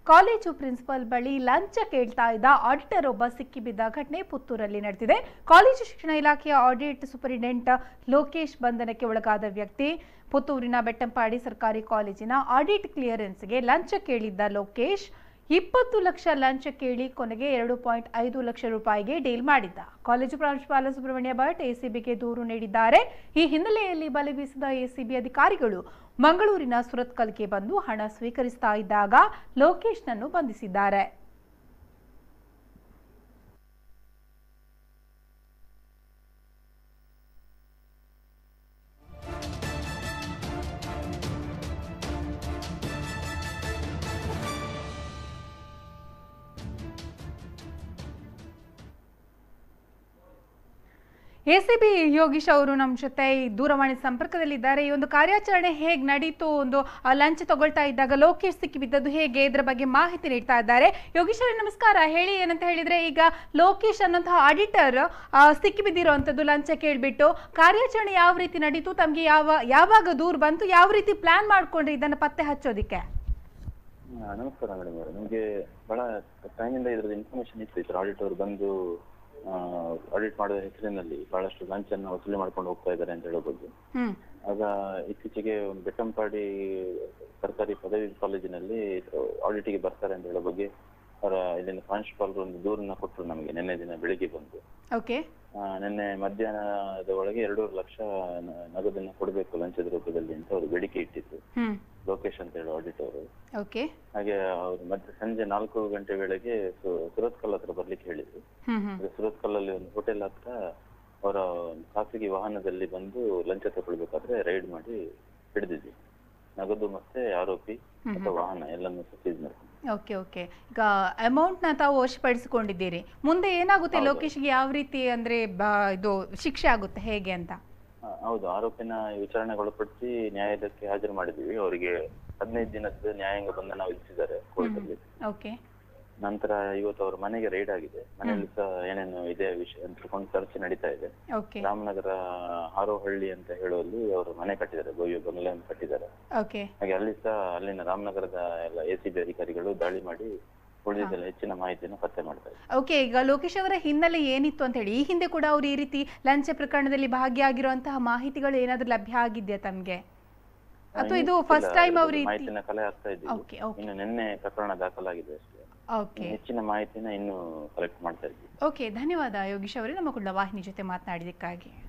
College principal ಬಳಿ ಲಂಚ ಕೇಳ್ತಾ ಇದ್ದ ಆಡಿಟರ್ ಒಬ್ಬ ಸಿಕ್ಕಿಬಿದ್ದ ಘಟನೆ ಪುತ್ತೂರಲ್ಲಿ ನಡೆದಿದೆ ಕಾಲೇಜು ಶಿಕ್ಷಣ ಇಲಾಖೆಯ ಆಡಿಟ್ ಸೂಪರಿಂಟೆಂಡೆಂಟ್ ಲೋಕೇಶ್ ಬಂಧನಕ್ಕೆ ಒಳಗಾದ ವ್ಯಕ್ತಿ ಪುತ್ತೂರಿನ ಬೆಟ್ಟಂಪಾಡಿ ಸರ್ಕಾರಿ ಕಾಲೇಜಿನ ಆಡಿಟ್ ಕ್ಲಿಯರೆನ್ಸ್ಗೆ ಲಂಚ ಕೇಳಿದ್ದ ಲೋಕೇಶ್ ಇಪ್ಪತ್ತು ಲಕ್ಷ ಲಂಚ ಕೇಳಿ ಕೊನೆಗೆ ಎರಡು ಪಾಯಿಂಟ್ ಐದು ಲಕ್ಷ ರೂಪಾಯಿಗೆ ಡೀಲ್ ಮಾಡಿದ್ದ ಕಾಲೇಜು ಪ್ರಾಂಶುಪಾಲ ಸುಬ್ರಹ್ಮಣ್ಯ ಭಟ್ ಎಸಿಬಿಗೆ ದೂರು ನೀಡಿದ್ದಾರೆ ಈ ಹಿನ್ನೆಲೆಯಲ್ಲಿ ಬಲೆ ಬೀಸಿದ ಎಸಿಬಿ ಅಧಿಕಾರಿಗಳು ಮಂಗಳೂರಿನ ಸುರತ್ಕಲ್ಗೆ ಬಂದು ಹಣ ಸ್ವೀಕರಿಸ್ತಾ ಇದ್ದಾಗ ಲೋಕೇಶ್ನನ್ನು ಬಂಧಿಸಿದ್ದಾರೆ ಎಸಿಬಿ ಯೋಗೀಶ್ ಅವರು ನಮ್ಮ ಜೊತೆ ಈ ದೂರವಾಣಿ ಸಂಪರ್ಕದಲ್ಲಿದ್ದಾರೆ ಈ ಒಂದು ಕಾರ್ಯಾಚರಣೆ ಹೇಗೆ ನಡೀತು ಒಂದು ಆ, ಲಂಚ ತಗೊಳ್ತಾ ಇದ್ದಾಗ ಲೋಕೇಶ್ ಸಿಕ್ಕಿಬಿದ್ದದ್ದು ಹೇಗೆ ಇದರ ಬಗ್ಗೆ ಮಾಹಿತಿ ನೀಡ್ತಾ ಇದ್ದಾರೆ ಯೋಗೀಶ್ ಅವರೇ ನಮಸ್ಕಾರ ಹೇಳಿ ಏನಂತ ಹೇಳಿದ್ರೆ ಈಗ ಲೋಕೇಶ್ ಅನ್ನೋಂತಹ ಆಡಿಟರ್ ಸಿಕ್ಕಿಬಿದ್ದಿರುವಂಥದ್ದು ಲಂಚ ಕೇಳ್ಬಿಟ್ಟು ಕಾರ್ಯಾಚರಣೆ ಯಾವ ರೀತಿ ನಡೀತು ತಮಗೆ ಯಾವ ಯಾವಾಗ ದೂರ ಬಂತು ಯಾವ ರೀತಿ ಪ್ಲಾನ್ ಮಾಡ್ಕೊಂಡ್ರಿ ಇದನ್ನ ಪತ್ತೆ ಹಚ್ಚೋದಿಕ್ಕೆ ಹಾ, ನಮಸ್ಕಾರ ಮೇಡಮ್ ಅವರೇ ನಿಮಗೆ ಬಹಳ ಟೈಮಿಂದ ಇದ್ರದ್ದು ಇನ್ಫಾರ್ಮೇಶನ್ ಇತ್ತು ಈ ಆಡಿಟ್ ಅವರು ಬಂದು ಆಡಿಟ್ ಮಾಡುವ ಹೆಸರಿನಲ್ಲಿ ಬಹಳಷ್ಟು ಲಂಚನ್ನು ವಸೂಲಿ ಮಾಡ್ಕೊಂಡು ಹೋಗ್ತಾ ಇದ್ದಾರೆ ಅಂತ ಹೇಳೋ ಬಗ್ಗೆ ಹ್ಮ್ ಆಗ ಇತ್ತೀಚೆಗೆ ಒಂದು ಬೆಟ್ಟಂಪಾಡಿ ಸರ್ಕಾರಿ ಪದವಿ ಕಾಲೇಜಿನಲ್ಲಿ ಆಡಿಟಿಗೆ ಬರ್ತಾರೆ ಅಂತ ಹೇಳೋ ಬಗ್ಗೆ ಅವರ ಇಲ್ಲಿನ ಪ್ರಾಂಶುಪಾಲರು ಒಂದು ದೂರನ್ನ ಕೊಟ್ಟರು ನಮಗೆ ನಿನ್ನೆ ದಿನ ಬೆಳಿಗ್ಗೆ ಬಂದು ಓಕೆ ಆ, ನಿನ್ನೆ ಮಧ್ಯಾಹ್ನದ ಒಳಗೆ ಎರಡೂವರೆ ಲಕ್ಷ ನ- ನಗದನ್ನ ಕೊಡಬೇಕು ಲಂಚದ ರೂಪದಲ್ಲಿ ಅಂತ ಅವರು ಬೇಡಿಕೆ ಇಟ್ಟಿದ್ರು ಹ್ಮ್ ಲೋಕೇಶ್ ಅಂತ ಹೇಳೋ ಆಡಿಟ್ ಅವರು ಓಕೆ ಹಾಗೆ ಅವರು ಮತ್ತೆ ಸಂಜೆ ನಾಲ್ಕು ಗಂಟೆ ವೇಳೆಗೆ ಸು- ಸುರತ್ಕಲ್ ಹತ್ರ ಬರ್ಲಿಕ್ಕೆ ಹೇಳಿದ್ರು ಹ್ಮ್ ಹ್ಮ್ ಅದು ಸುರತ್ಕಲ್ಲಲ್ಲಿ ಒಂದು ಹೋಟೆಲ್ ಹತ್ರ ಅವರ ಖಾಸಗಿ ವಾಹನದಲ್ಲಿ ಬಂದು ಲಂಚ ತಗೊಳ್ಬೇಕಾದ್ರೆ ರೈಡ್ ಮಾಡಿ ಹಿಡಿದಿದ್ವಿ ನಗದು ಮತ್ತೆ ಆರೋಪಿ ಮತ್ತೆ ವಾಹನ ಎಲ್ಲನ್ನು ಸೀಸ್ ಮಾಡಿ ಓಕೆ ಓಕೆ ಈಗ ಅಮೌಂಟ್ನ ತಾವು ವಶಪಡಿಸಿಕೊಂಡಿದ್ದೀರಿ ಮುಂದೆ ಏನಾಗುತ್ತೆ ಹೌದು. ಲೋಕೇಶ್ಗೆ ಯಾವ ರೀತಿ ಅಂದ್ರೆ ಬ- ಇದು ಶಿಕ್ಷೆ ಆಗುತ್ತೆ ಹೇಗೆ ಅಂತ ಆ, ಹೌದು ಆರೋಪಿನ ವಿಚಾರಣೆಗೊಳಪಡಿಸಿ ನ್ಯಾಯಾಲಯಕ್ಕೆ ಹಾಜರು ಮಾಡಿದ್ದೀವಿ ಅವರಿಗೆ ಹದಿನೈದು ದಿನದ ನ್ಯಾಯಾಂಗ ಬಂಧನ ವಿಧಿಸಿದ್ದಾರೆ ಕೋರ್ಟಲ್ಲಿ ಓಕೆ ನಂತರ ಇವತ್ತು ಅವ್ರ ಮನೆಗೆ ರೈಡ್ ಆಗಿದೆ ಮನೆಯಲ್ಲಿ ಸಹ ಏನೇನು ಇದೆ ವಿಷಯ ಅಂತ ತಿಳ್ಕೊಂಡು ಚರ್ಚೆ ನಡೀತಾ ಇದೆ ಓಕೆ ರಾಮನಗರ ಹಾರೋಹಳ್ಳಿ ಅಂತ ಹೇಳುವಲ್ಲಿ ಅವರು ಮನೆ ಕಟ್ಟಿದ್ದಾರೆ ಬೋಯೋ ಬಂಗ್ಲೆ ಅಂತ ಕಟ್ಟಿದ್ದಾರೆ ಓಕೆ ಹಾಗೆ ಅಲ್ಲಿ ಸಹ ಅಲ್ಲಿನ ರಾಮನಗರದ ಎಲ್ಲ ಎ ಸಿ ಬಿ ಅಧಿಕಾರಿಗಳು ದಾಳಿ ಮಾಡಿ ಉಳಿದಿದ್ದೆಲ್ಲ ಹೆಚ್ಚಿನ ಮಾಹಿತಿಯನ್ನು ಪತ್ತೆ ಮಾಡ್ತಾರೆ ಓಕೆ ಈಗ ಲೋಕೇಶ್ ಅವರ ಹಿನ್ನೆಲೆ ಏನಿತ್ತು ಅಂತ ಹೇಳಿ ಈ ಹಿಂದೆ ಕೂಡ ಅವರು ಈ ರೀತಿ ಲಂಚ ಪ್ರಕರಣದಲ್ಲಿ ಭಾಗಿಯಾಗಿರುವಂತಹ ಮಾಹಿತಿಗಳು ಏನಾದ್ರೂ ಲಭ್ಯ ಆಗಿದೆಯಾ ತಮ್ಗೆ ಅಥವಾ ಇದು ಫಸ್ಟ್ ಟೈಮ್ ಅವ್ರ ರೀತಿ ಮಾಹಿತಿನ ಕಲೆ ಆಗ್ತಾ ಇದ್ದೀವಿ ಓಕೆ ಓಕೆ ಇನ್ನು ನಿನ್ನೆ ಪ್ರಕರಣ ದಾಖಲಾಗಿದೆ ಅಷ್ಟೇ ಓಕೆ ಹೆಚ್ಚಿನ ಮಾಹಿತಿನ ಇನ್ನು ಕಲೆಕ್ಟ್ ಮಾಡ್ತಾ ಇದ್ದೀವಿ ಓಕೆ ಧನ್ಯವಾದ ಯೋಗೀಶ್ ಅವರೇ ನಮ್ಮ ಕುಳ್ಳ ವಾಹಿನಿ ಜೊತೆ ಮಾತನಾಡಿದ್ದಕ್ಕಾಗಿ